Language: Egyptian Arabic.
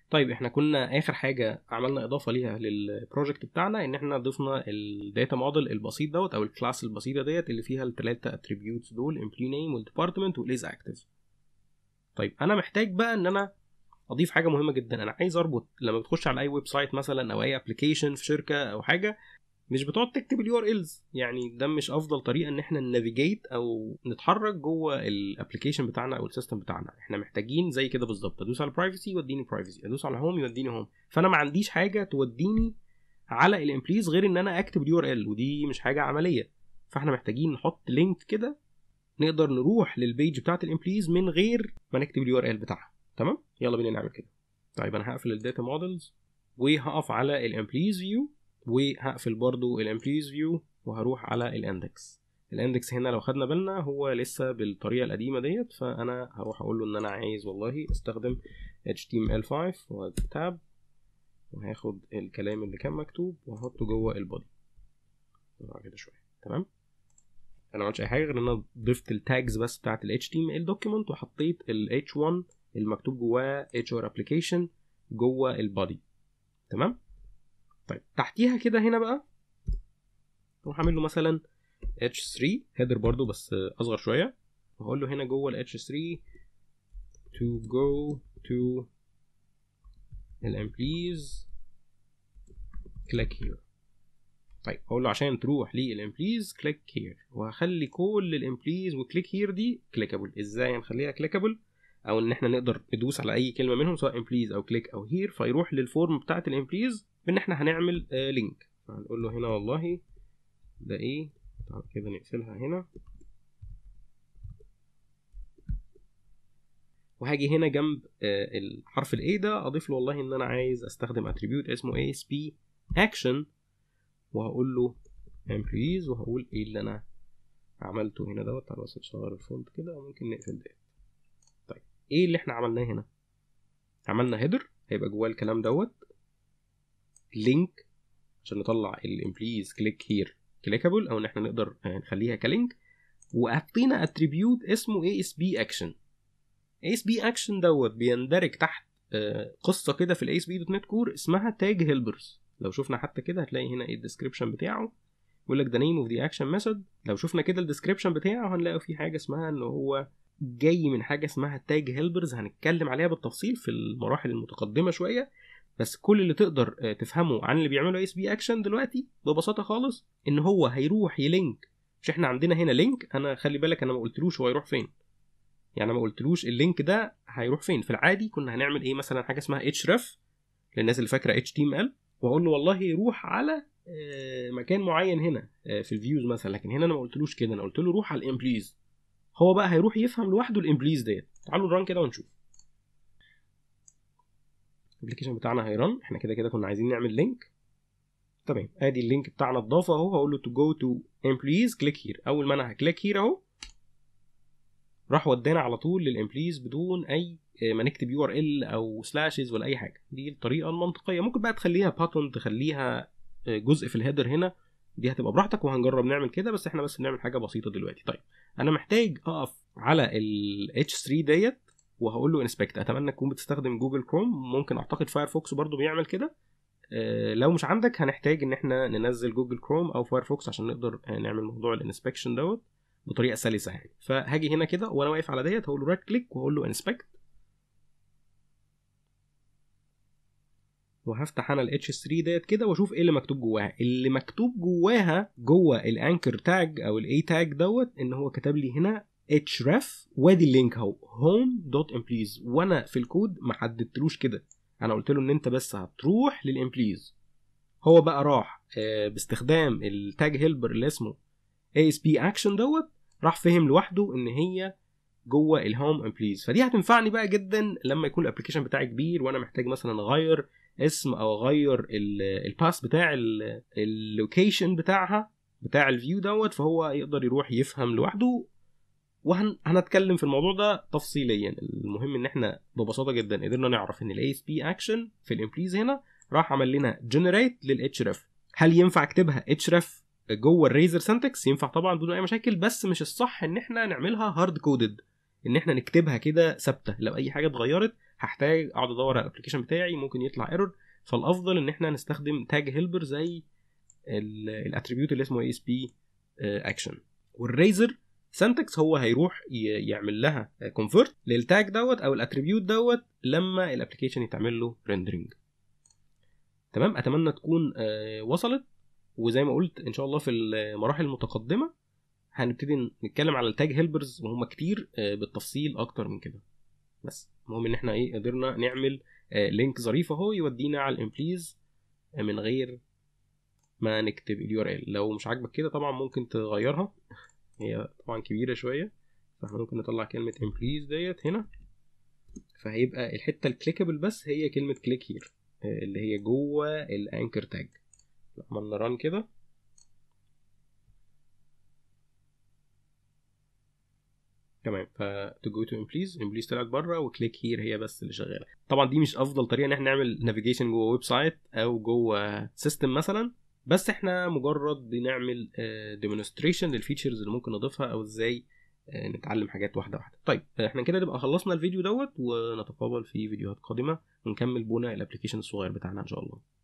طيب احنا كنا اخر حاجه عملنا اضافه ليها للبروجكت بتاعنا ان احنا ضفنا الداتا موديل البسيط دوت او الكلاس البسيطه ديت اللي فيها الثلاثه اتريبيوتس دول امبلوي نيم والديبارتمنت والايز اكتف طيب انا محتاج بقى ان انا اضيف حاجه مهمه جدا انا عايز اربط لما بتخش على اي ويب سايت مثلا او اي ابلكيشن في شركه او حاجه مش بتقعد تكتب اليو ار الز يعني ده مش افضل طريقه ان احنا نافيجيت او نتحرك جوه الابلكيشن بتاعنا او السيستم بتاعنا احنا محتاجين زي كده بالظبط ادوس على برايفسي يوديني برايفسي ادوس على هوم يوديني هوم فانا ما عنديش حاجه توديني على الامبليز غير ان انا اكتب اليو ار ال ودي مش حاجه عمليه فاحنا محتاجين نحط لينك كده نقدر نروح للبيج بتاعت الامبليز من غير ما نكتب اليو ار ال بتاعها تمام يلا بينا نعمل كده طيب انا هقفل الداتا مودلز وهقف على الامبليز فيو وهقفل برضو الامبليز فيو وهروح على الاندكس الاندكس هنا لو خدنا بالنا هو لسه بالطريقه القديمه ديت فانا هروح اقول له ان انا عايز والله استخدم html5 وتاب وهاخد الكلام اللي كان مكتوب واحطه جوه البودي كده شويه تمام انا ما عملتش اي حاجه غير ان انا ضفت التاجز بس بتاعت ال HTML دوكيمنت وحطيت ال H1 المكتوب جواه HR application جوه البودي تمام طيب تحتيها كده هنا بقى اروح اعمل له مثلا h3 هيدر برضو بس اصغر شويه وهقول له هنا جوه ال h3 to go to الامبليز click here طيب اقول له عشان تروح للامبليز كليك هير وهخلي كل الامبليز وكليك هير دي كليكابل ازاي هنخليها كليكابل او ان احنا نقدر ندوس على اي كلمه منهم سواء امبليز او كليك او هير فيروح للفورم بتاعه الامبليز بان احنا هنعمل آه لينك فهنقول له هنا والله ده ايه طب كده نقفلها هنا وهاجي هنا جنب آه الحرف الاي ده اضيف له والله ان انا عايز استخدم اتريبيوت اسمه ASP action وهقول له employees وهقول ايه اللي انا عملته هنا دوت تعالوا بس نصغر الفونت كده وممكن نقفل ده طيب ايه اللي احنا عملناه هنا عملنا هيدر هيبقى جواه الكلام دوت لينك عشان نطلع الامبليز كليك هير كليكابل او ان احنا نقدر نخليها كلينك وحطينا اتريبيوت اسمه اي اس بي اكشن اي اس بي اكشن دوت بيندرج تحت قصه كده في الاي اس بي دوت نت كور اسمها تاج هيلبرز لو شفنا حتى كده هتلاقي هنا ايه الديسكربشن بتاعه يقول لك ذا نيم اوف ذا اكشن ميثود لو شفنا كده الديسكربشن بتاعه هنلاقي في حاجه اسمها ان هو جاي من حاجه اسمها تاج هيلبرز هنتكلم عليها بالتفصيل في المراحل المتقدمه شويه بس كل اللي تقدر تفهمه عن اللي بيعمله اس بي اكشن دلوقتي ببساطه خالص ان هو هيروح يلينك مش احنا عندنا هنا لينك انا خلي بالك انا ما قلتلوش هو هيروح فين يعني ما قلتلوش اللينك ده هيروح فين في العادي كنا هنعمل ايه مثلا حاجه اسمها اتش ريف للناس اللي فاكره اتش تي ام ال واقول له والله روح على مكان معين هنا في الفيوز مثلا لكن هنا انا ما قلتلوش كده انا قلت له روح على الامبليز هو بقى هيروح يفهم لوحده الامبليز ديت تعالوا نران كده ونشوف الابلكيشن بتاعنا هيرن احنا كده كده كنا عايزين نعمل لينك تمام ادي اللينك بتاعنا اتضاف اهو هقول له تو جو تو امبليز كليك هير اول ما انا هكليك هير اهو راح ودانا على طول للامبليز بدون اي ما نكتب يو ار ال او سلاشز ولا اي حاجه دي الطريقه المنطقيه ممكن بقى تخليها باتون تخليها جزء في الهيدر هنا دي هتبقى براحتك وهنجرب نعمل كده بس احنا بس نعمل حاجه بسيطه دلوقتي طيب انا محتاج اقف على ال H3 ديت وهقول له انسبكت اتمنى تكون بتستخدم جوجل كروم ممكن اعتقد فايرفوكس برضو بيعمل كده أه لو مش عندك هنحتاج ان احنا ننزل جوجل كروم او فايرفوكس عشان نقدر نعمل موضوع الانسبكشن دوت بطريقه سلسه يعني فهاجي هنا كده وانا واقف على ديت هقول له رايت كليك وهقول له انسبكت وهفتح انا ال H3 ديت كده واشوف ايه اللي مكتوب جواها اللي مكتوب جواها جوه الانكر تاج او الاي تاج دوت ان هو كتب لي هنا href وادي اللينك اهو home دوت امبليز وانا في الكود ما حددتلوش كده انا قلت له ان انت بس هتروح للامبليز هو بقى راح باستخدام التاج هيلبر اللي اسمه ASP action دوت راح فهم لوحده ان هي جوه الهوم امبليز فدي هتنفعني بقى جدا لما يكون الابلكيشن بتاعي كبير وانا محتاج مثلا اغير اسم او اغير الباس بتاع اللوكيشن بتاعها بتاع الفيو دوت فهو يقدر يروح يفهم لوحده وهنتكلم في الموضوع ده تفصيليا المهم ان احنا ببساطه جدا قدرنا نعرف ان الاي اس بي اكشن في الامبليز هنا راح عمل لنا جنريت للاتش ريف هل ينفع اكتبها اتش ريف جوه الريزر سنتكس ينفع طبعا بدون اي مشاكل بس مش الصح ان احنا نعملها هارد كودد ان احنا نكتبها كده ثابته لو اي حاجه اتغيرت هحتاج اقعد ادور على الابلكيشن بتاعي ممكن يطلع ايرور فالافضل ان احنا نستخدم تاج هيلبر زي الاتريبيوت اللي اسمه اي اس بي اكشن والريزر سنتكس هو هيروح يعمل لها كونفرت للتاج دوت او الاتريبيوت دوت لما الابلكيشن يتعمل له ريندرنج تمام اتمنى تكون وصلت وزي ما قلت ان شاء الله في المراحل المتقدمه هنبتدي نتكلم على التاج هيلبرز وهم كتير بالتفصيل اكتر من كده بس المهم ان احنا ايه قدرنا نعمل لينك ظريف اهو يودينا على الامبليز من غير ما نكتب اليو ار ال لو مش عاجبك كده طبعا ممكن تغيرها هي طبعا كبيره شويه فاحنا ممكن نطلع كلمه امبليز ديت هنا فهيبقى الحته الكليكابل بس هي كلمه كليك هير اللي هي جوه الانكر تاج عملنا ران كده تمام ف تو جو تو امبليز امبليز طلعت بره وكليك هير هي بس اللي شغاله طبعا دي مش افضل طريقه ان احنا نعمل نافيجيشن جوه ويب سايت او جوه سيستم مثلا بس احنا مجرد بنعمل ديمونستريشن للفيتشرز اللي ممكن نضيفها او ازاي نتعلم حاجات واحده واحده طيب احنا كده نبقى خلصنا الفيديو دوت ونتقابل في فيديوهات قادمه ونكمل بناء الابلكيشن الصغير بتاعنا ان شاء الله